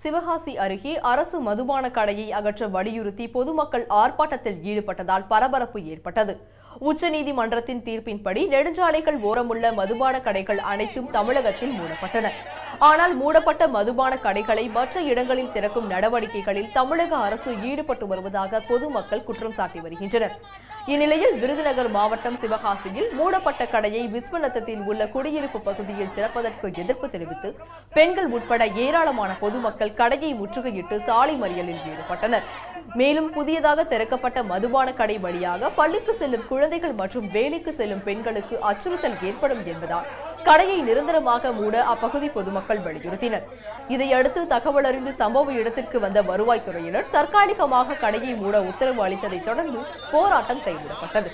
சிவகாசி அருகே அரசு மதுபான கடையை அகற்ற வலியுறுத்தி பொதுமக்கள் ஆர்ப்பாட்டத்தில் ஈடுபட்டதால் பரபரப்பு ஏற்பட்டது உச்சநீதிமன்றத்தின் தீர்ப்பின்படி நெடுஞ்சாலைகள் ஓரமுள்ள மதுபான கடைகள் அனைத்தும் தமிழகத்தில் மூடப்பட்டன ஆனால் மூடப்பட்ட மதுபான கடைகளை மற்ற இடங்களில் திறக்கும் நடவடிக்கைகளில் தமிழக அரசு ஈடுபட்டு வருவதாக பொதுமக்கள் குற்றம் சாட்டி வருகின்றனர் இந்நிலையில் விருதுநகர் மாவட்டம் சிவகாசியில் மூடப்பட்ட கடையை விஸ்வநத்தத்தில் உள்ள குடியிருப்பு பகுதியில் திறப்பதற்கு எதிர்ப்பு தெரிவித்து பெண்கள் உட்பட ஏராளமான பொதுமக்கள் கடையை முற்றுகையிட்டு சாலை மறியலில் ஈடுபட்டனர் மேலும் புதியதாக திறக்கப்பட்ட மதுபான கடை வழியாக பள்ளிக்கு செல்லும் குழந்தைகள் மற்றும் வேலைக்கு செல்லும் பெண்களுக்கு அச்சுறுத்தல் ஏற்படும் என்பதால் கடையை நிரந்தரமாக மூட அப்பகுதி பொதுமக்கள் வலியுறுத்தினர் இதையடுத்து தகவல் அறிந்து சம்பவ இடத்திற்கு வந்த வருவாய்த்துறையினர் தற்காலிகமாக கடையை மூட உத்தரவு அளித்ததைத் தொடர்ந்து போராட்டம் கைவிடப்பட்டது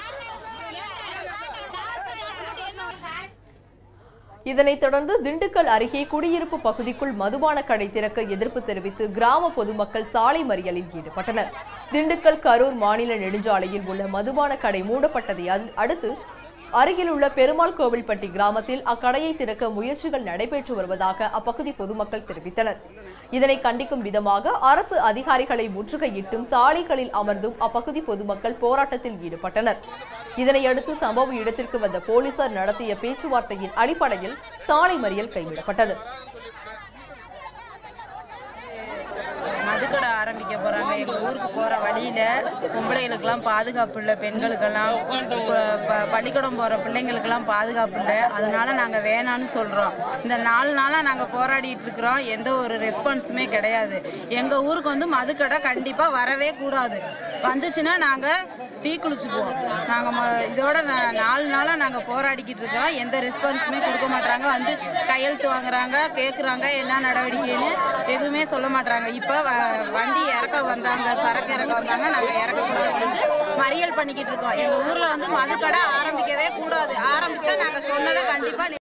இதனைத் தொடர்ந்து திண்டுக்கல் அருகே குடியிருப்பு பகுதிக்குள் மதுபான கடை திறக்க எதிர்ப்பு தெரிவித்து கிராம பொதுமக்கள் சாலை மறியலில் ஈடுபட்டனர் திண்டுக்கல் கரூர் மாநில நெடுஞ்சாலையில் உள்ள மதுபான கடை மூடப்பட்டதை அடு- அடுத்து அருகிலுள்ள பெருமாள் கோவில்பட்டி கிராமத்தில் அக்கடையை திறக்க முயற்சிகள் நடைபெற்று வருவதாக அப்பகுதி பொதுமக்கள் தெரிவித்தனர் இதனை கண்டிக்கும் விதமாக அரசு அதிகாரிகளை முற்றுகையிட்டும் சாலைகளில் அமர்ந்தும் அப்பகுதி பொதுமக்கள் போராட்டத்தில் ஈடுபட்டனர் இதனையடுத்து சம்பவ இடத்திற்கு வந்த போலீசார் நடத்திய பேச்சுவார்த்தையின் அடிப்படையில் சாலை மறியல் கைவிடப்பட்டது மதுக்கடை ஆரம்பிக்க போறாங்க எங்க ஊருக்கு போற வழியில பொம்பளைகளுக்கெல்லாம் பாதுகாப்பு இல்லை பெண்களுக்கெல்லாம் ப- ப- பள்ளிக்கூடம் போற பிள்ளைங்களுக்கெல்லாம் பாதுகாப்பு இல்லை அதனால நாங்க வேணாம்னு சொல்றோம் இந்த நாலு நாளா நாங்க போராடிட்டு இருக்கிறோம் எந்த ஒரு ரெஸ்பான்ஸுமே கிடையாது எங்க ஊருக்கு வந்து மதுக்கடை கண்டிப்பா வரவே கூடாது வந்துச்சுன்னா நாங்க டீ குளிச்சுக்குவோம் நாங்க ம- இதோட நா- நாலு நாளா நாங்க போராடிக்கிட்டு இருக்கிறோம் எந்த ரெஸ்பான்ஸுமே கொடுக்க மாட்டாங்க வந்து கையெழுத்து வாங்குறாங்க கேக்குறாங்க என்ன நடவடிக்கைன்னு எதுவுமே சொல்ல மாட்டாங்க இப்ப வ- வண்டி இறக்க வந்தாங்க சரக்கு இறக்க வந்தாங்க நாங்க இறக்க வந்து மறியல் பண்ணிக்கிட்டு இருக்கோம் எங்க ஊர்ல வந்து மதுக்கடை ஆரம்பிக்கவே கூடாது ஆரம்பிச்சா நாங்க சொன்னதை கண்டிப்பா